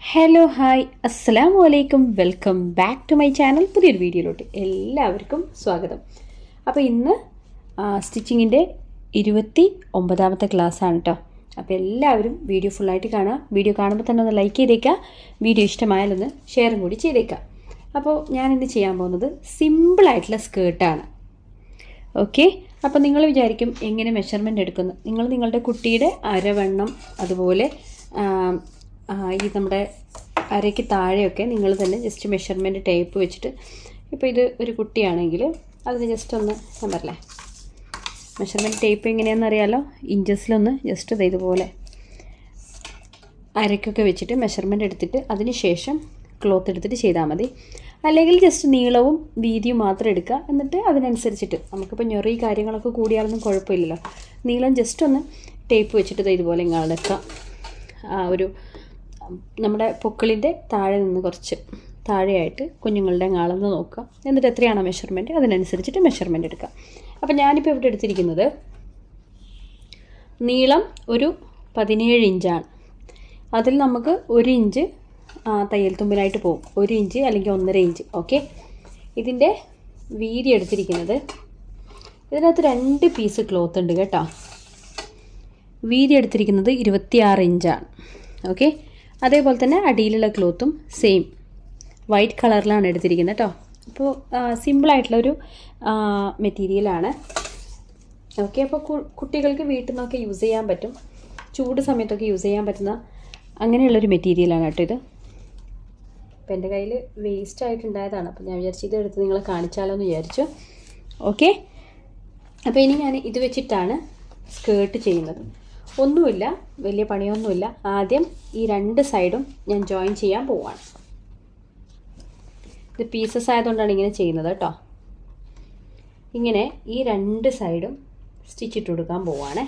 Hello hi അസ്സലാമു അലൈക്കും welcome back to my channel പുതിയൊരു വീഡിയോയിലോട്ട് എല്ലാവർക്കും സ്വാഗതം അപ്പോൾ ഇന്ന് സ്റ്റിച്ചിങ്ങിൻ്റെ ഇരുപത്തി ഒമ്പതാമത്തെ ക്ലാസ്സാണ് കേട്ടോ അപ്പോൾ എല്ലാവരും വീഡിയോ ഫുള്ളായിട്ട് കാണുക വീഡിയോ കാണുമ്പോൾ തന്നെ ഒന്ന് ലൈക്ക് ചെയ്തേക്കുക വീഡിയോ ഇഷ്ടമായാലൊന്ന് ഷെയറും കൂടി ചെയ്തേക്കുക അപ്പോൾ ഞാനിന്ന് ചെയ്യാൻ പോകുന്നത് സിമ്പിളായിട്ടുള്ള സ്കേർട്ടാണ് ഓക്കെ അപ്പോൾ നിങ്ങൾ വിചാരിക്കും എങ്ങനെ മെഷർമെൻ്റ് എടുക്കുന്നു നിങ്ങൾ നിങ്ങളുടെ കുട്ടിയുടെ അരവണ്ണം അതുപോലെ ആ, ആ, ഈ നമ്മുടെ അരയ്ക്ക് താഴെയൊക്കെ നിങ്ങൾ തന്നെ ജസ്റ്റ് മെഷർമെൻറ്റ് ടേപ്പ് വെച്ചിട്ട് ഇപ്പോൾ ഇത് ഒരു കുട്ടിയാണെങ്കിൽ അതിന് ജസ്റ്റ് ഒന്ന് ഞാൻ പറയലേ മെഷർമെൻറ്റ് ടേപ്പ് എങ്ങനെയാണെന്ന് അറിയാലോ ഇഞ്ചസിലൊന്ന് ജസ്റ്റ് ഇത് ഇതുപോലെ അരക്കൊക്കെ വെച്ചിട്ട് മെഷർമെൻറ്റ് എടുത്തിട്ട് അതിന് ശേഷം ക്ലോത്ത് എടുത്തിട്ട് ചെയ്താൽ മതി അല്ലെങ്കിൽ ജസ്റ്റ് നീളവും വീതിയും മാത്രം എടുക്കുക എന്നിട്ട് അതിനനുസരിച്ചിട്ട് നമുക്കിപ്പോൾ ഞൊറി കാര്യങ്ങളൊക്കെ കൂടിയാലൊന്നും കുഴപ്പമില്ലല്ലോ നീളം ജസ്റ്റ് ഒന്ന് ടേപ്പ് വെച്ചിട്ട് ദേ ഇതുപോലെ ഇങ്ങനെ അടക്കുക ആ ഒരു ഉം, നമ്മുടെ പൊക്കിളിൻ്റെ താഴെ നിന്ന് കുറച്ച് താഴെയായിട്ട് കുഞ്ഞുങ്ങളുടെ അളന്ന് നോക്കുക എന്നിട്ട് എത്രയാണോ മെഷർമെൻറ്റ് അതിനനുസരിച്ചിട്ട് മെഷർമെൻറ്റ് എടുക്കുക അപ്പോൾ ഞാനിപ്പോൾ ഇവിടെ എടുത്തിരിക്കുന്നത് നീളം ഒരു പതിനേഴ് ഇഞ്ചാണ് അതിൽ നമുക്ക് ഒരു ഇഞ്ച് ആ, തയ്യൽ തുമ്പിലായിട്ട് പോകും ഒരു ഇഞ്ച് അല്ലെങ്കിൽ ഒന്നര ഇഞ്ച് ഓക്കെ ഇതിൻ്റെ വീതി എടുത്തിരിക്കുന്നത് ഇതിനകത്ത് രണ്ട് പീസ് ക്ലോത്ത് ഉണ്ട് കേട്ടോ വീതി എടുത്തിരിക്കുന്നത് ഇരുപത്തിയാറ് ഇഞ്ചാണ് ഓക്കെ അതേപോലെ തന്നെ അടിയിലുള്ള ക്ലോത്തും സെയിം വൈറ്റ് കളറിലാണ് എടുത്തിരിക്കുന്നത് കേട്ടോ അപ്പോൾ സിമ്പിളായിട്ടുള്ളൊരു മെറ്റീരിയലാണ് ഓക്കെ അപ്പോൾ കുട്ടികൾക്ക് വീട്ടിൽ നിന്നൊക്കെ യൂസ് ചെയ്യാൻ പറ്റും ചൂട് സമയത്തൊക്കെ യൂസ് ചെയ്യാൻ പറ്റുന്ന അങ്ങനെയുള്ളൊരു മെറ്റീരിയലാണ് കേട്ടോ ഇത് അപ്പോൾ എൻ്റെ കയ്യിൽ വേസ്റ്റ് ആയിട്ടുണ്ടായതാണ് അപ്പോൾ ഞാൻ വിചാരിച്ചു ഇത് എടുത്ത് നിങ്ങളെ കാണിച്ചാലോ എന്ന് വിചാരിച്ചു ഓക്കെ അപ്പോൾ ഇനി ഞാൻ ഇത് വെച്ചിട്ടാണ് സ്കേർട്ട് ചെയ്യുന്നത് ഒന്നുമില്ല വലിയ പണിയൊന്നുമില്ല ആദ്യം ഈ രണ്ട് സൈഡും ഞാൻ ജോയിൻ ചെയ്യാൻ പോവാണ് ഇത് പീസസ് ആയതുകൊണ്ടാണ് ഇങ്ങനെ ചെയ്യുന്നത് കേട്ടോ ഇങ്ങനെ ഈ രണ്ട് സൈഡും സ്റ്റിച്ച് ഇട്ട് കൊടുക്കാൻ പോവാണേ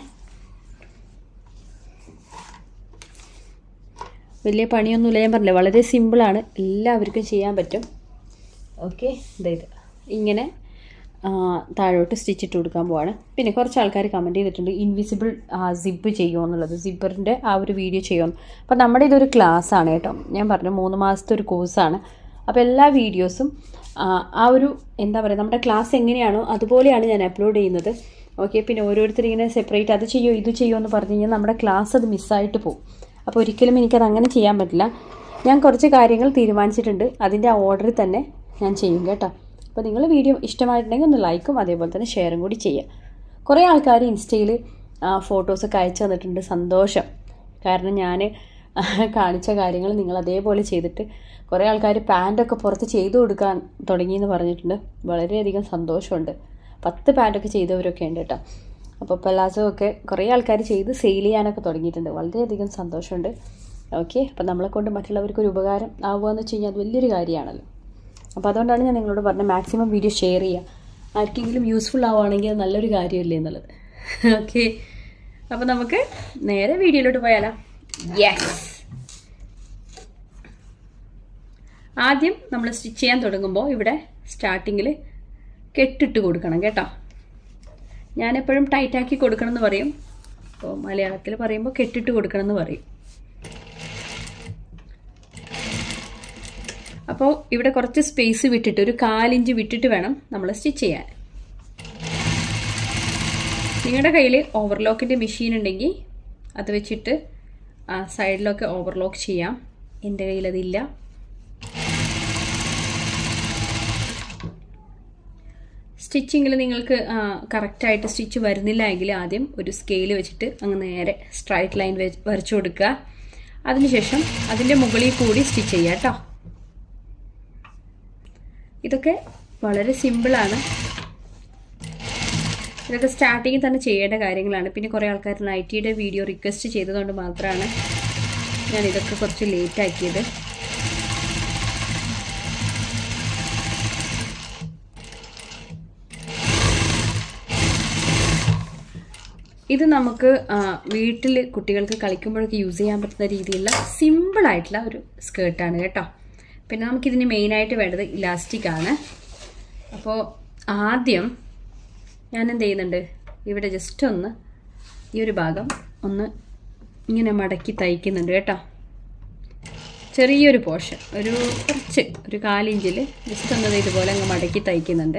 വലിയ പണിയൊന്നുമില്ല ഞാൻ പറഞ്ഞില്ലേ വളരെ സിമ്പിളാണ് എല്ലാവർക്കും ചെയ്യാൻ പറ്റും ഓക്കെ ഇത് ഇങ്ങനെ ആ, താഴോട്ട് സ്റ്റിച്ച് ഇട്ട് കൊടുക്കാൻ പോവാണ് പിന്നെ കുറച്ച് ആൾക്കാർ കമൻറ്റ് ചെയ്തിട്ടുണ്ട് ഇൻവിസിബിൾ സിബ് ചെയ്യുമോ എന്നുള്ളത് സിബറിൻ്റെ ആ ഒരു വീഡിയോ ചെയ്യുമെന്ന് അപ്പോൾ നമ്മുടെ ഇതൊരു ക്ലാസ് ആണ് കേട്ടോ ഞാൻ പറഞ്ഞു മൂന്ന് മാസത്തെ ഒരു കോഴ്സാണ് അപ്പോൾ എല്ലാ വീഡിയോസും ആ, ആ ഒരു എന്താ പറയുക നമ്മുടെ ക്ലാസ് എങ്ങനെയാണോ അതുപോലെയാണ് ഞാൻ അപ്ലോഡ് ചെയ്യുന്നത് ഓക്കെ പിന്നെ ഓരോരുത്തർ ഇങ്ങനെ സെപ്പറേറ്റ് അത് ചെയ്യോ ഇത് ചെയ്യോ എന്ന് പറഞ്ഞു കഴിഞ്ഞാൽ നമ്മുടെ ക്ലാസ് അത് മിസ്സായിട്ട് പോകും അപ്പോൾ ഒരിക്കലും എനിക്കത് അങ്ങനെ ചെയ്യാൻ പറ്റില്ല ഞാൻ കുറച്ച് കാര്യങ്ങൾ തീരുമാനിച്ചിട്ടുണ്ട് അതിൻ്റെ ആ ഓർഡറിൽ തന്നെ ഞാൻ ചെയ്യും കേട്ടോ അപ്പോൾ നിങ്ങൾ വീഡിയോ ഇഷ്ടമായിട്ടുണ്ടെങ്കിൽ ഒന്ന് ലൈക്കും അതേപോലെ തന്നെ ഷെയറും കൂടി ചെയ്യുക കുറേ ആൾക്കാർ ഇൻസ്റ്റയിൽ ഫോട്ടോസൊക്കെ അയച്ചു തന്നിട്ടുണ്ട് സന്തോഷം കാരണം ഞാൻ കാണിച്ച കാര്യങ്ങൾ നിങ്ങൾ അതേപോലെ ചെയ്തിട്ട് കുറേ ആൾക്കാർ പാൻറ്റൊക്കെ പുറത്ത് ചെയ്തു കൊടുക്കാൻ തുടങ്ങിയെന്ന് പറഞ്ഞിട്ടുണ്ട് വളരെയധികം സന്തോഷമുണ്ട് പത്ത് പാൻറ്റൊക്കെ ചെയ്തവരൊക്കെ ഉണ്ട് കേട്ടോ അപ്പോൾ പലാസോ ഒക്കെ കുറേ ആൾക്കാർ ചെയ്ത് സെയിൽ ചെയ്യാനൊക്കെ തുടങ്ങിയിട്ടുണ്ട് വളരെയധികം സന്തോഷമുണ്ട് ഓക്കെ അപ്പോൾ നമ്മളെ കൊണ്ട് മറ്റുള്ളവർക്ക് ഒരു ഉപകാരം ആവുക എന്ന് വെച്ച് കഴിഞ്ഞാൽ അത് വലിയൊരു കാര്യമാണല്ലോ അപ്പോൾ അതുകൊണ്ടാണ് ഞാൻ നിങ്ങളോട് പറഞ്ഞത് മാക്സിമം വീഡിയോ ഷെയർ ചെയ്യുക ആർക്കെങ്കിലും യൂസ്ഫുൾ ആവുകയാണെങ്കിൽ അത് നല്ലൊരു കാര്യമല്ലേ എന്നുള്ളത് ഓക്കെ അപ്പോൾ നമുക്ക് നേരെ വീഡിയോയിലോട്ട് പോയാലോ യെസ് ആദ്യം നമ്മൾ സ്റ്റിച്ച് ചെയ്യാൻ തുടങ്ങുമ്പോൾ ഇവിടെ സ്റ്റാർട്ടിങ്ങിൽ കെട്ടിട്ട് കൊടുക്കണം കേട്ടോ ഞാനെപ്പോഴും ടൈറ്റാക്കി കൊടുക്കണം എന്ന് പറയും അപ്പോൾ മലയാളത്തിൽ പറയുമ്പോൾ കെട്ടിട്ട് കൊടുക്കണം എന്ന് പറയും അപ്പോൾ ഇവിടെ കുറച്ച് സ്പേസ് വിട്ടിട്ട് ഒരു കാലിഞ്ച് വിട്ടിട്ട് വേണം നമ്മൾ സ്റ്റിച്ച് ചെയ്യാൻ നിങ്ങളുടെ കയ്യിൽ ഓവർലോക്കിൻ്റെ മെഷീൻ ഉണ്ടെങ്കിൽ അത് വെച്ചിട്ട് ആ സൈഡിലൊക്കെ ഓവർലോക്ക് ചെയ്യാം എൻ്റെ കയ്യിൽ അതില്ല സ്റ്റിച്ചിങ്ങിൽ നിങ്ങൾക്ക് കറക്റ്റായിട്ട് സ്റ്റിച്ച് വരുന്നില്ല എങ്കിൽ ആദ്യം ഒരു സ്കെയിൽ വെച്ചിട്ട് അങ്ങ് നേരെ സ്ട്രൈറ്റ് ലൈൻ വരച്ചു കൊടുക്കുക അതിനുശേഷം അതിൻ്റെ മുകളിൽ കൂടി സ്റ്റിച്ച് ചെയ്യുക കേട്ടോ ഇതൊക്കെ വളരെ സിമ്പിളാണ് ഇതൊക്കെ സ്റ്റാർട്ടിങ്ങിൽ തന്നെ ചെയ്യേണ്ട കാര്യങ്ങളാണ് പിന്നെ കുറേ ആൾക്കാർ നൈറ്റിയുടെ വീഡിയോ റിക്വസ്റ്റ് ചെയ്തതുകൊണ്ട് മാത്രമാണ് ഞാൻ ഇതൊക്കെ കുറച്ച് ലേറ്റ് ആക്കിയത് ഇത് നമുക്ക് വീട്ടിൽ കുട്ടികൾക്ക് കളിക്കുമ്പോഴൊക്കെ യൂസ് ചെയ്യാൻ പറ്റുന്ന രീതിയിലുള്ള സിമ്പിളായിട്ടുള്ള ഒരു സ്കേർട്ടാണ് കേട്ടോ പിന്നെ നമുക്കിതിന് മെയിനായിട്ട് വേണ്ടത് ഇലാസ്റ്റിക് ആണ് അപ്പോൾ ആദ്യം ഞാൻ എന്ത് ചെയ്യുന്നുണ്ട് ഇവിടെ ജസ്റ്റ് ഒന്ന് ഈ ഒരു ഭാഗം ഒന്ന് ഇങ്ങനെ മടക്കി തയ്ക്കുന്നുണ്ട് കേട്ടോ ചെറിയൊരു പോർഷൻ ഒരു കുറച്ച് ഒരു കാലിഞ്ചിൽ ജസ്റ്റ് ഒന്ന് ഇതുപോലെ അങ്ങ് മടക്കി തയ്ക്കുന്നുണ്ട്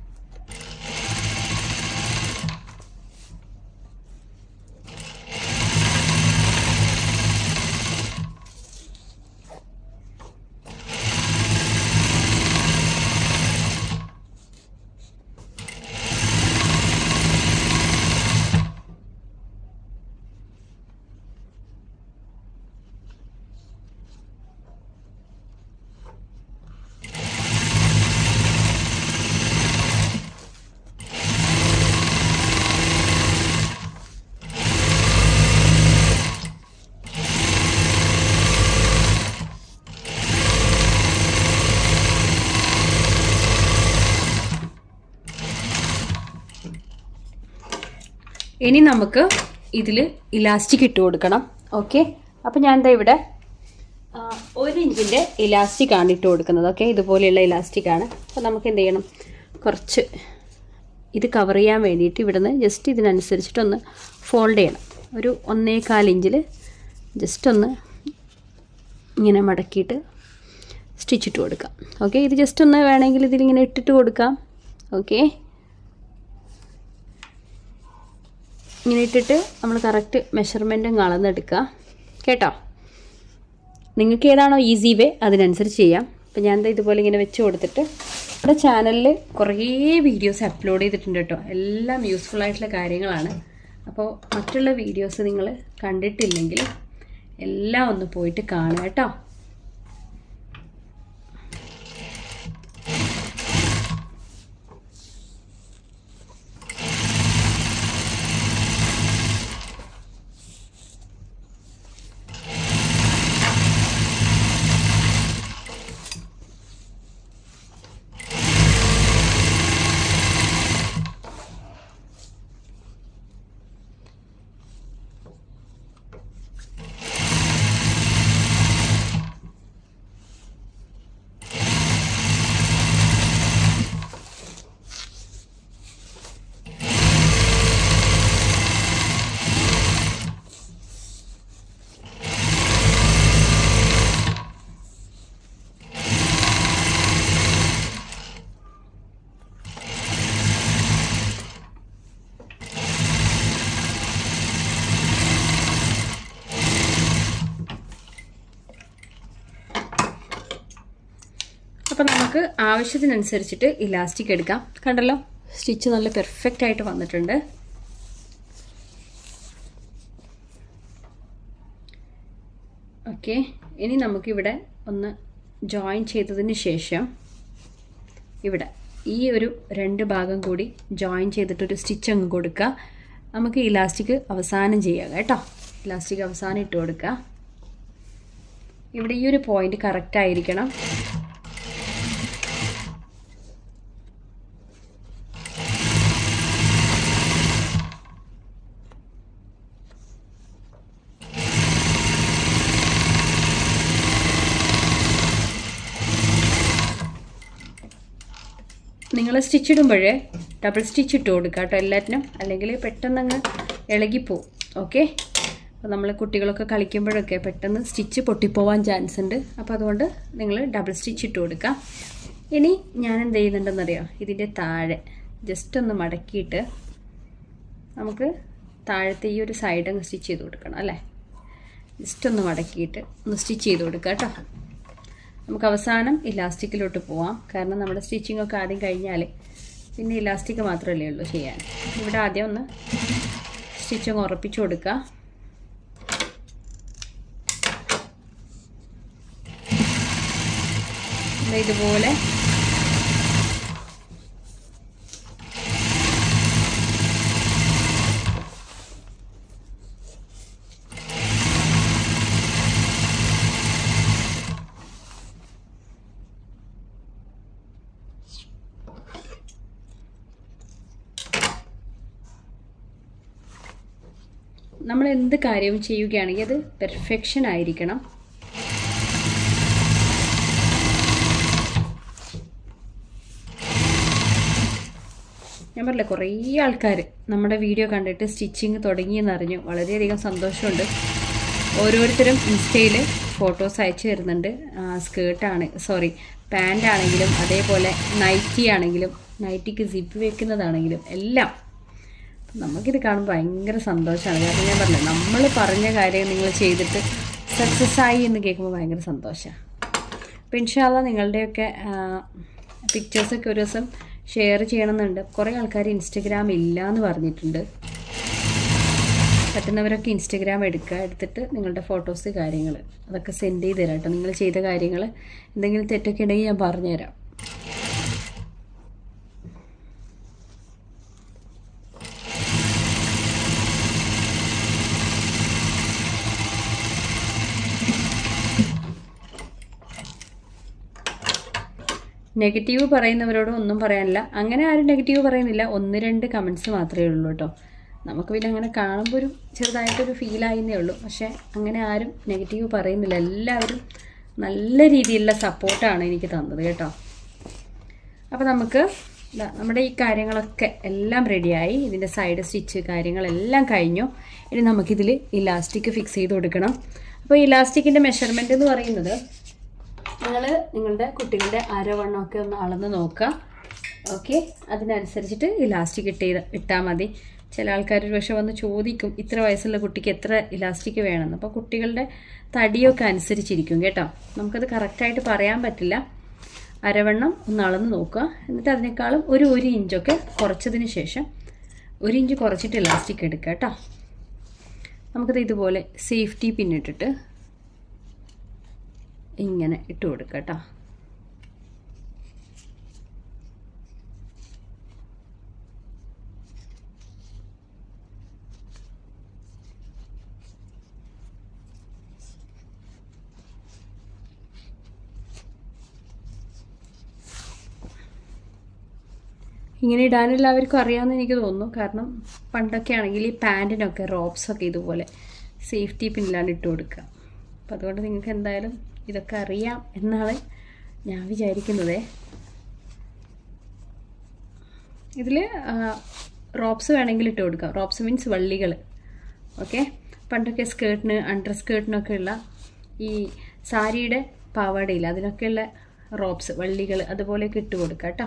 ഇനി നമുക്ക് ഇതിൽ ഇലാസ്റ്റിക് ഇട്ട് കൊടുക്കണം ഓക്കെ അപ്പോൾ ഞാൻ എന്താ ഇവിടെ ആ, ഒരു ഇഞ്ചിൻ്റെ ഇലാസ്റ്റിക് ആണ് ഇട്ട് കൊടുക്കുന്നത് ഓക്കെ ഇതുപോലെയുള്ള ഇലാസ്റ്റിക് ആണ് അപ്പോൾ നമുക്ക് എന്ത് ചെയ്യണം കുറച്ച് ഇത് കവർ ചെയ്യാൻ വേണ്ടിയിട്ട് ഇവിടുന്ന് ജസ്റ്റ് ഇതിനനുസരിച്ചിട്ടൊന്ന് ഫോൾഡ് ചെയ്യണം ഒരു ഒന്നേകാൽ ഇഞ്ചിൽ ജസ്റ്റ് ഒന്ന് ഇങ്ങനെ മടക്കിയിട്ട് സ്റ്റിച്ച് ഇട്ട് കൊടുക്കാം ഓക്കെ ഇത് ജസ്റ്റ് ഒന്ന് വേണമെങ്കിൽ ഇതിലിങ്ങനെ ഇട്ടിട്ട് കൊടുക്കാം ഓക്കെ ഇങ്ങനെ ഇട്ടിട്ട് നമ്മൾ കറക്റ്റ് മെഷർമെൻറ്റും അളന്നെടുക്കുക കേട്ടോ നിങ്ങൾക്ക് ഏതാണോ ഈസി വേ അതിനനുസരിച്ച് ചെയ്യാം അപ്പം ഞാൻ ദേ ഇതുപോലെ ഇങ്ങനെ വെച്ച് കൊടുത്തിട്ട് നമ്മുടെ ചാനലിൽ കുറേ വീഡിയോസ് അപ്ലോഡ് ചെയ്തിട്ടുണ്ട് കേട്ടോ എല്ലാം യൂസ്ഫുൾ ആയിട്ടുള്ള കാര്യങ്ങളാണ് അപ്പോൾ മറ്റുള്ള വീഡിയോസ് നിങ്ങൾ കണ്ടിട്ടില്ലെങ്കിൽ എല്ലാം ഒന്ന് പോയിട്ട് കാണുക കേട്ടോ അപ്പോൾ നമുക്ക് ആവശ്യത്തിനനുസരിച്ചിട്ട് ഇലാസ്റ്റിക് എടുക്കാം കണ്ടല്ലോ സ്റ്റിച്ച് നല്ല പെർഫെക്റ്റ് ആയിട്ട് വന്നിട്ടുണ്ട് ഓക്കെ ഇനി നമുക്കിവിടെ ഒന്ന് ജോയിൻ ചെയ്തതിന് ശേഷം ഇവിടെ ഈ ഒരു രണ്ട് ഭാഗം കൂടി ജോയിൻ ചെയ്തിട്ടൊരു സ്റ്റിച്ച് അങ്ങ് കൊടുക്കുക നമുക്ക് ഇലാസ്റ്റിക് അവസാനം ചെയ്യാം കേട്ടോ ഇലാസ്റ്റിക് അവസാനം ഇട്ട് കൊടുക്കുക ഇവിടെ ഈ ഒരു പോയിന്റ് കറക്റ്റ് ആയിരിക്കണം നിങ്ങൾ സ്റ്റിച്ച് ഇടുമ്പോഴേ ഡബിൾ സ്റ്റിച്ച് ഇട്ട് കൊടുക്കുക കേട്ടോ എല്ലാറ്റിനും അല്ലെങ്കിൽ പെട്ടെന്ന് അങ്ങ് ഇളകിപ്പോവും ഓക്കെ അപ്പോൾ നമ്മൾ കുട്ടികളൊക്കെ കളിക്കുമ്പോഴൊക്കെ പെട്ടെന്ന് സ്റ്റിച്ച് പൊട്ടിപ്പോവാൻ ചാൻസ് ഉണ്ട് അപ്പോൾ അതുകൊണ്ട് നിങ്ങൾ ഡബിൾ സ്റ്റിച്ച് ഇട്ട് കൊടുക്കുക ഇനി ഞാൻ എന്ത് ചെയ്യുന്നുണ്ടെന്നറിയോ ഇതിൻ്റെ താഴെ ജസ്റ്റ് ഒന്ന് മടക്കിയിട്ട് നമുക്ക് താഴത്തെ ഈ ഒരു സൈഡ് അങ്ങ് സ്റ്റിച്ച് ചെയ്ത് കൊടുക്കണം അല്ലേ ജസ്റ്റ് ഒന്ന് മടക്കിയിട്ട് ഒന്ന് സ്റ്റിച്ച് ചെയ്ത് കൊടുക്കുക കേട്ടോ നമുക്ക് അവസാനം ഇലാസ്റ്റിക്കിലോട്ട് പോവാം കാരണം നമ്മുടെ സ്റ്റിച്ചിങ് ഒക്കെ ആദ്യം കഴിഞ്ഞാൽ പിന്നെ ഇലാസ്റ്റിക് മാത്രമല്ലേ ഉള്ളൂ ചെയ്യാൻ ഇവിടെ ആദ്യം ഒന്ന് സ്റ്റിച്ചിങ് ഉറപ്പിച്ചു കൊടുക്കുക ദേ ഇതുപോലെ നമ്മൾ എന്ത് കാര്യവും ചെയ്യുകയാണെങ്കിൽ അത് പെർഫെക്ഷൻ ആയിരിക്കണം ഞാൻ പറഞ്ഞില്ല കുറേ ആൾക്കാർ നമ്മുടെ വീഡിയോ കണ്ടിട്ട് സ്റ്റിച്ചിങ് തുടങ്ങിയെന്നറിഞ്ഞു വളരെയധികം സന്തോഷമുണ്ട് ഓരോരുത്തരും ഇൻസ്റ്റയിൽ ഫോട്ടോസ് അയച്ചു തരുന്നുണ്ട് സ്കേർട്ടാണ് സോറി പാൻ്റ് ആണെങ്കിലും അതേപോലെ നൈറ്റി ആണെങ്കിലും നൈറ്റിക്ക് സിപ്പ് വെക്കുന്നതാണെങ്കിലും എല്ലാം നമുക്കിത് കാണുമ്പോൾ ഭയങ്കര സന്തോഷമാണ് കാരണം ഞാൻ പറഞ്ഞത് നമ്മൾ പറഞ്ഞ കാര്യം നിങ്ങൾ ചെയ്തിട്ട് സക്സസ് ആയി എന്ന് കേൾക്കുമ്പോൾ ഭയങ്കര സന്തോഷമാണ് അപ്പോൾ ഇൻഷാല്ല നിങ്ങളുടെയൊക്കെ പിക്ചേഴ്സൊക്കെ ഒരു ദിവസം ഷെയർ ചെയ്യണമെന്നുണ്ട് കുറേ ആൾക്കാർ ഇൻസ്റ്റഗ്രാം ഇല്ല എന്ന് പറഞ്ഞിട്ടുണ്ട് പറ്റുന്നവരൊക്കെ ഇൻസ്റ്റഗ്രാം എടുക്കുക എടുത്തിട്ട് നിങ്ങളുടെ ഫോട്ടോസ് കാര്യങ്ങൾ അതൊക്കെ സെൻഡ് ചെയ്ത് തരാം കേട്ടോ നിങ്ങൾ ചെയ്ത കാര്യങ്ങൾ എന്തെങ്കിലും തെറ്റൊക്കെ ഉണ്ടെങ്കിൽ ഞാൻ പറഞ്ഞുതരാം നെഗറ്റീവ് പറയുന്നവരോട് ഒന്നും പറയാനില്ല അങ്ങനെ ആരും നെഗറ്റീവ് പറയുന്നില്ല ഒന്ന് രണ്ട് കമൻസ് മാത്രമേ ഉള്ളൂ കേട്ടോ നമുക്ക് പിന്നെ അങ്ങനെ കാണുമ്പോൾ ഒരു ചെറുതായിട്ടൊരു ഫീലായിരുന്നേ ഉള്ളൂ പക്ഷേ അങ്ങനെ ആരും നെഗറ്റീവ് പറയുന്നില്ല എല്ലാവരും നല്ല രീതിയിലുള്ള സപ്പോർട്ടാണ് എനിക്ക് തന്നത് കേട്ടോ അപ്പോൾ നമുക്ക് ദാ നമ്മുടെ ഈ കാര്യങ്ങളൊക്കെ എല്ലാം റെഡിയായി ഇതിൻ്റെ സൈഡ് സ്റ്റിച്ച് കാര്യങ്ങളെല്ലാം കഴിഞ്ഞു ഇനി നമുക്കിതിൽ ഇലാസ്റ്റിക് ഫിക്സ് ചെയ്ത് കൊടുക്കണം അപ്പോൾ ഇലാസ്റ്റിക്കിൻ്റെ മെഷർമെൻറ്റ് എന്ന് പറയുന്നത് നിങ്ങൾ നിങ്ങളുടെ കുട്ടികളുടെ അരവണ്ണമൊക്കെ ഒന്ന് അളന്ന് നോക്കുക ഓക്കെ അതിനനുസരിച്ചിട്ട് ഇലാസ്റ്റിക് ഇട്ട് ഇട്ടാൽ മതി ചില ആൾക്കാർ ഒരു പക്ഷെ വന്ന് ചോദിക്കും ഇത്ര വയസ്സുള്ള കുട്ടിക്ക് എത്ര ഇലാസ്റ്റിക് വേണമെന്ന് അപ്പോൾ കുട്ടികളുടെ തടിയൊക്കെ അനുസരിച്ചിരിക്കും കേട്ടോ നമുക്കത് കറക്റ്റായിട്ട് പറയാൻ പറ്റില്ല അരവണ്ണം ഒന്ന് അളന്ന് നോക്കുക എന്നിട്ട് അതിനേക്കാളും ഒരു ഒരു ഇഞ്ചൊക്കെ കുറച്ചതിന് ശേഷം ഒരു ഇഞ്ച് കുറച്ചിട്ട് ഇലാസ്റ്റിക് എടുക്കുക കേട്ടോ നമുക്കത് ഇതുപോലെ സേഫ്റ്റി പിന്നിട്ടിട്ട് ഇങ്ങനെ ഇട്ട് കൊടുക്കുക കേട്ടോ ഇങ്ങനെ ഇടാൻ എല്ലാവർക്കും അറിയാമെന്ന് എനിക്ക് തോന്നുന്നു കാരണം പണ്ടൊക്കെ ആണെങ്കിൽ ഈ പാൻറ്റിനൊക്കെ റോപ്സൊക്കെ ഇതുപോലെ സേഫ്റ്റി പിന്നിലാണ് ഇട്ട് കൊടുക്കുക അപ്പോൾ അതുകൊണ്ട് നിങ്ങൾക്ക് എന്തായാലും ഇതൊക്കെ അറിയാം എന്നാണ് ഞാൻ വിചാരിക്കുന്നത് ഇതിൽ റോപ്സ് വേണമെങ്കിൽ ഇട്ട് കൊടുക്കാം റോപ്സ് മീൻസ് വള്ളികൾ ഓക്കെ പണ്ടൊക്കെ സ്കേർട്ടിന് അണ്ടർ സ്കേർട്ടിനൊക്കെ ഉള്ള ഈ സാരിയുടെ പാവാടയില്ല അതിനൊക്കെയുള്ള റോപ്സ് വള്ളികൾ അതുപോലെയൊക്കെ ഇട്ട് കൊടുക്കാം കേട്ടോ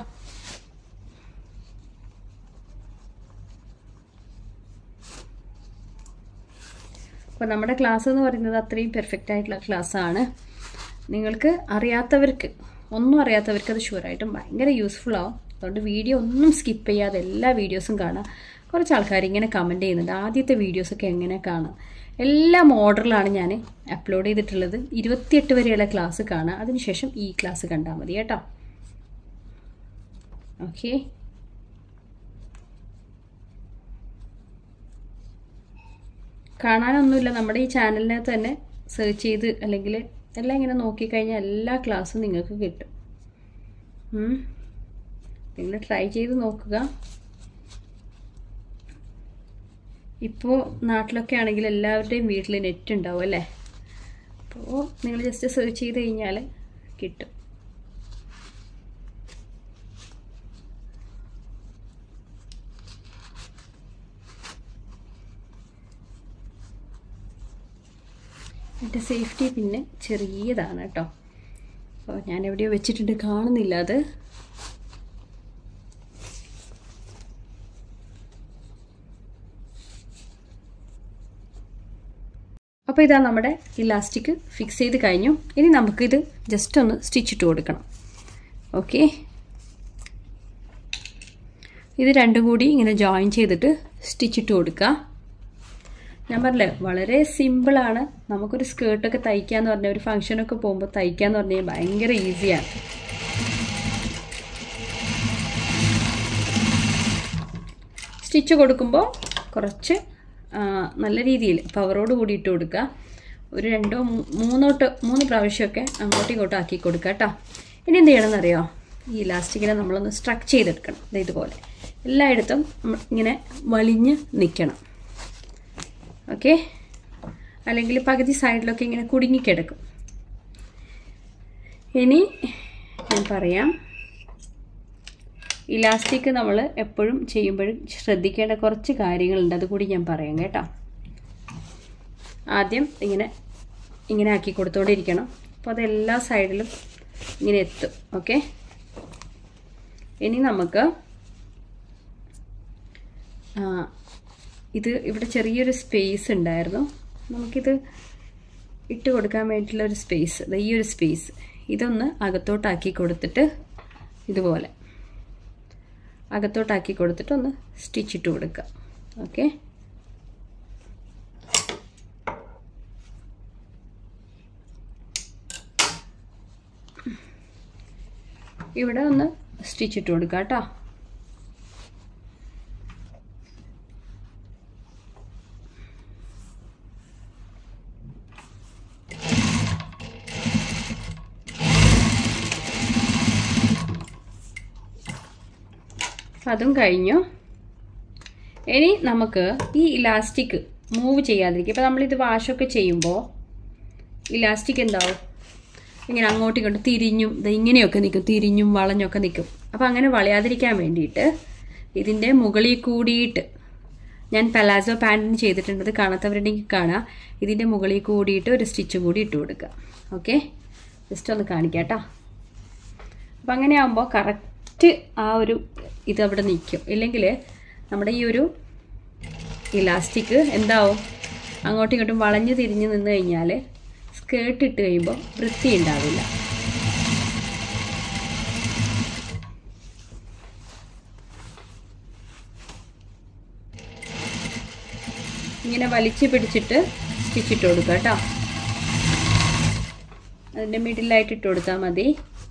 അപ്പോൾ നമ്മുടെ ക്ലാസ് എന്ന് പറയുന്നത് അത്രയും പെർഫെക്റ്റ് ആയിട്ടുള്ള ക്ലാസ്സാണ് നിങ്ങൾക്ക് അറിയാത്തവർക്ക് ഒന്നും അറിയാത്തവർക്ക് അത് ഷുവറായിട്ടും ഭയങ്കര യൂസ്ഫുൾ ആവും അതുകൊണ്ട് വീഡിയോ ഒന്നും സ്കിപ്പ് ചെയ്യാതെ എല്ലാ വീഡിയോസും കാണാം കുറച്ച് ആൾക്കാർ ഇങ്ങനെ കമൻറ്റ് ചെയ്യുന്നുണ്ട് ആദ്യത്തെ വീഡിയോസൊക്കെ എങ്ങനെ കാണാം എല്ലാ മോഡലിലാണ് ഞാൻ അപ്ലോഡ് ചെയ്തിട്ടുള്ളത് ഇരുപത്തിയെട്ട് വരെയുള്ള ക്ലാസ് കാണാം അതിനുശേഷം ഈ ക്ലാസ് കണ്ടാൽ മതി കേട്ടോ ഓക്കെ കാണാനൊന്നുമില്ല നമ്മുടെ ഈ ചാനലിനകത്ത് തന്നെ സെർച്ച് ചെയ്ത് അല്ലെങ്കിൽ എല്ലാം ഇങ്ങനെ നോക്കിക്കഴിഞ്ഞാൽ എല്ലാ ക്ലാസ്സും നിങ്ങൾക്ക് കിട്ടും നിങ്ങൾ ട്രൈ ചെയ്ത് നോക്കുക ഇപ്പോൾ നാട്ടിലൊക്കെ ആണെങ്കിൽ എല്ലാവരുടെയും വീട്ടിൽ നെറ്റ് ഉണ്ടാവും അല്ലേ അപ്പോൾ നിങ്ങൾ ജസ്റ്റ് സെർച്ച് ചെയ്ത് കഴിഞ്ഞാൽ കിട്ടും എൻ്റെ സേഫ്റ്റി പിന്നെ ചെറിയതാണ് കേട്ടോ അപ്പോൾ ഞാൻ എവിടെയോ വെച്ചിട്ടുണ്ട് കാണുന്നില്ല അത് അപ്പോൾ ഇതാ നമ്മുടെ ഇലാസ്റ്റിക് ഫിക്സ് ചെയ്ത് കഴിഞ്ഞു ഇനി നമുക്കിത് ജസ്റ്റ് ഒന്ന് സ്റ്റിച്ച് ഇട്ട് കൊടുക്കണം ഓക്കെ ഇത് രണ്ടും കൂടി ഇങ്ങനെ ജോയിൻ ചെയ്തിട്ട് സ്റ്റിച്ച് ഇട്ട് കൊടുക്കുക ഞാൻ പറഞ്ഞില്ലേ വളരെ സിമ്പിളാണ് നമുക്കൊരു സ്കേർട്ടൊക്കെ തയ്ക്കാന്ന് പറഞ്ഞാൽ ഒരു ഫംഗ്ഷനൊക്കെ പോകുമ്പോൾ തയ്ക്കാന്ന് പറഞ്ഞാൽ ഭയങ്കര ഈസിയാണ് സ്റ്റിച്ച് കൊടുക്കുമ്പോൾ കുറച്ച് നല്ല രീതിയിൽ പവറോട് കൂടി ഇട്ട് കൊടുക്കുക ഒരു രണ്ടോ മൂന്നോട്ട് മൂന്ന് പ്രാവശ്യമൊക്കെ അങ്ങോട്ടും ഇങ്ങോട്ടും ആക്കി കൊടുക്കുക കേട്ടോ ഇനി എന്ത് ചെയ്യണമെന്നറിയോ ഈ ഇലാസ്റ്റിക്കിനെ നമ്മളൊന്ന് സ്ട്രക്ക് ചെയ്തെടുക്കണം ഇതുപോലെ എല്ലായിടത്തും ഇങ്ങനെ വലിഞ്ഞ് നിൽക്കണം ഓക്കെ അല്ലെങ്കിൽ പകുതി സൈഡിലൊക്കെ ഇങ്ങനെ കുടുങ്ങിക്കിടക്കും ഇനി ഞാൻ പറയാം ഇലാസ്റ്റിക് നമ്മൾ എപ്പോഴും ചെയ്യുമ്പോഴും ശ്രദ്ധിക്കേണ്ട കുറച്ച് കാര്യങ്ങളുണ്ട് അതുകൂടി ഞാൻ പറയാം കേട്ടോ ആദ്യം ഇങ്ങനെ ഇങ്ങനെ ആക്കി കൊടുത്തുകൊണ്ടിരിക്കണം അപ്പോൾ അത് എല്ലാ സൈഡിലും ഇങ്ങനെ എത്തും ഓക്കെ ഇനി നമുക്ക് ആ, ഇത് ഇവിടെ ചെറിയൊരു സ്പേസ് ഉണ്ടായിരുന്നു നമുക്കിത് ഇട്ട് കൊടുക്കാൻ വേണ്ടിയിട്ടുള്ള ഒരു സ്പേസ് ഈ ഒരു സ്പേസ് ഇതൊന്ന് അകത്തോട്ടാക്കി കൊടുത്തിട്ട് ഇതുപോലെ അകത്തോട്ടാക്കി കൊടുത്തിട്ട് ഒന്ന് സ്റ്റിച്ച് ഇട്ട് കൊടുക്കുക ഓക്കെ ഇവിടെ ഒന്ന് സ്റ്റിച്ച് ഇട്ട് കൊടുക്കുക കേട്ടോ അതും കഴിഞ്ഞു ഇനി നമുക്ക് ഈ ഇലാസ്റ്റിക് മൂവ് ചെയ്യാതിരിക്കും ഇപ്പോൾ നമ്മളിത് വാഷൊക്കെ ചെയ്യുമ്പോൾ ഇലാസ്റ്റിക് എന്താവും ഇങ്ങനെ അങ്ങോട്ടും ഇങ്ങോട്ടും തിരിഞ്ഞും ദേ ഇങ്ങനെയൊക്കെ നിൽക്കും തിരിഞ്ഞും വളഞ്ഞൊക്കെ നിൽക്കും അപ്പോൾ അങ്ങനെ വളയാതിരിക്കാൻ വേണ്ടിയിട്ട് ഇതിൻ്റെ മുകളിൽ കൂടിയിട്ട് ഞാൻ പലാസോ പാൻറ്റിന് ചെയ്തിട്ടുണ്ട് കാണാത്തവരുണ്ടെങ്കിൽ കാണാം ഇതിൻ്റെ മുകളിൽ കൂടിയിട്ട് ഒരു സ്റ്റിച്ചും കൂടി ഇട്ട് കൊടുക്കുക ഓക്കെ ജസ്റ്റ് ഒന്ന് കാണിക്കാം കേട്ടോ അപ്പം അങ്ങനെ ആകുമ്പോൾ കറക്റ്റ് ആ ഒരു ഇത് അവിടെ നിൽക്കും ഇല്ലെങ്കിൽ നമ്മുടെ ഈ ഒരു ഇലാസ്റ്റിക് എന്താവും അങ്ങോട്ടും ഇങ്ങോട്ടും വളഞ്ഞു തിരിഞ്ഞ് നിന്ന് കഴിഞ്ഞാൽ സ്കേർട്ട് ഇട്ട് കഴിയുമ്പോൾ വൃത്തി ഉണ്ടാവില്ല ഇങ്ങനെ വലിച്ചു പിടിച്ചിട്ട് സ്റ്റിച്ച് ഇട്ട് കൊടുക്കുക കേട്ടോ അതിൻ്റെ മിഡിലായിട്ട് ഇട്ട് കൊടുത്താൽ മതി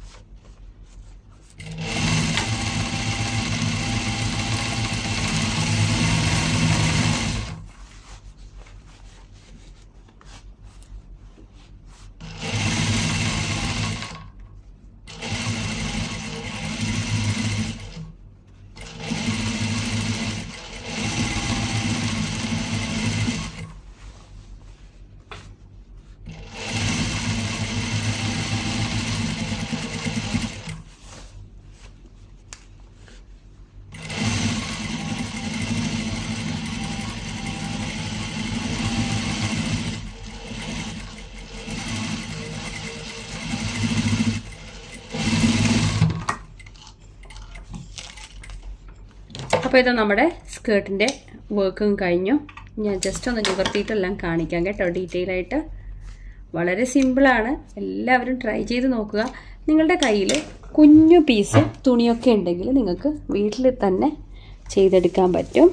അപ്പോൾ ഇത് നമ്മുടെ സ്കേർട്ടിൻ്റെ വർക്കും കഴിഞ്ഞു ഞാൻ ജസ്റ്റ് ഒന്ന് നിവർത്തിയിട്ടെല്ലാം കാണിക്കാം കേട്ടോ ഡീറ്റെയിൽ ആയിട്ട് വളരെ സിമ്പിളാണ് എല്ലാവരും ട്രൈ ചെയ്ത് നോക്കുക നിങ്ങളുടെ കയ്യിൽ കുഞ്ഞു പീസ് തുണിയൊക്കെ ഉണ്ടെങ്കിൽ നിങ്ങൾക്ക് വീട്ടിൽ തന്നെ ചെയ്തെടുക്കാൻ പറ്റും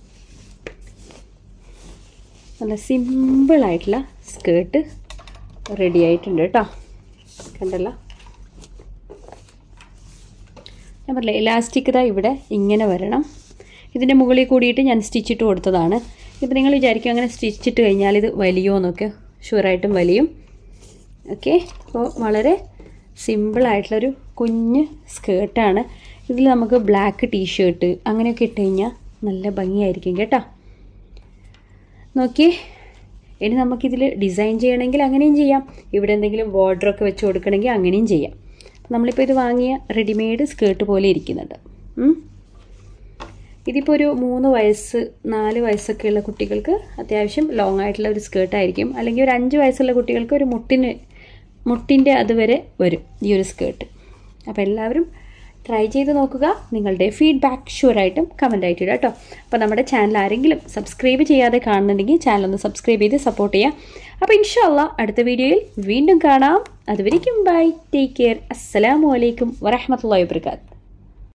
നല്ല സിമ്പിളായിട്ടുള്ള സ്കേർട്ട് റെഡി ആയിട്ടുണ്ട് കേട്ടോ കണ്ടല്ലോ ഞാൻ പറഞ്ഞില്ലേ ഇലാസ്റ്റിക് ഇതാ ഇവിടെ ഇങ്ങനെ വരണം ഇതിൻ്റെ മുകളിൽ കൂടിയിട്ട് ഞാൻ സ്റ്റിച്ചിട്ട് കൊടുത്തതാണ് ഇപ്പം നിങ്ങൾ വിചാരിക്കും അങ്ങനെ സ്റ്റിച്ചിട്ട് കഴിഞ്ഞാൽ ഇത് വലിയോ എന്നൊക്കെ ഷുവറായിട്ടും വലിയും ഓക്കെ അപ്പോൾ വളരെ സിമ്പിളായിട്ടുള്ളൊരു കുഞ്ഞ് സ്കേർട്ടാണ് ഇതിൽ നമുക്ക് ബ്ലാക്ക് ടീഷർട്ട് അങ്ങനെയൊക്കെ ഇട്ട് കഴിഞ്ഞാൽ നല്ല ഭംഗിയായിരിക്കും കേട്ടോ നോക്കിയേ ഇനി നമുക്കിതിൽ ഡിസൈൻ ചെയ്യണമെങ്കിൽ അങ്ങനെയും ചെയ്യാം ഇവിടെ എന്തെങ്കിലും ബോർഡറൊക്കെ വെച്ച് കൊടുക്കണമെങ്കിൽ അങ്ങനെയും ചെയ്യാം നമ്മളിപ്പോൾ ഇത് വാങ്ങിയ റെഡിമെയ്ഡ് സ്കേർട്ട് പോലെ ഇരിക്കുന്നുണ്ട് ഉം. ഇതിപ്പോൾ ഒരു മൂന്ന് വയസ്സ് നാല് വയസ്സൊക്കെയുള്ള കുട്ടികൾക്ക് അത്യാവശ്യം ലോങ് ആയിട്ടുള്ള ഒരു സ്കേർട്ടായിരിക്കും അല്ലെങ്കിൽ ഒരു അഞ്ച് വയസ്സുള്ള കുട്ടികൾക്ക് ഒരു മുട്ടിന് മുട്ടിൻ്റെ അതുവരെ വരും ഈ ഒരു സ്കേർട്ട് അപ്പോൾ എല്ലാവരും ട്രൈ ചെയ്ത് നോക്കുക നിങ്ങളുടെ ഫീഡ്ബാക്ക് ഷുവറായിട്ടും കമൻ്റ് ആയിട്ട് ഇടാം കേട്ടോ അപ്പോൾ നമ്മുടെ ചാനൽ ആരെങ്കിലും സബ്സ്ക്രൈബ് ചെയ്യാതെ കാണുന്നുണ്ടെങ്കിൽ ചാനൽ ഒന്ന് സബ്സ്ക്രൈബ് ചെയ്ത് സപ്പോർട്ട് ചെയ്യാം അപ്പോൾ ഇൻഷാല്ല അടുത്ത വീഡിയോയിൽ വീണ്ടും കാണാം അതുവരെയും ബൈ ടേക്ക് കെയർ അസ്സലാമു അലൈക്കും വറഹമത്തല്ലാ വാബർക്കാത്ത്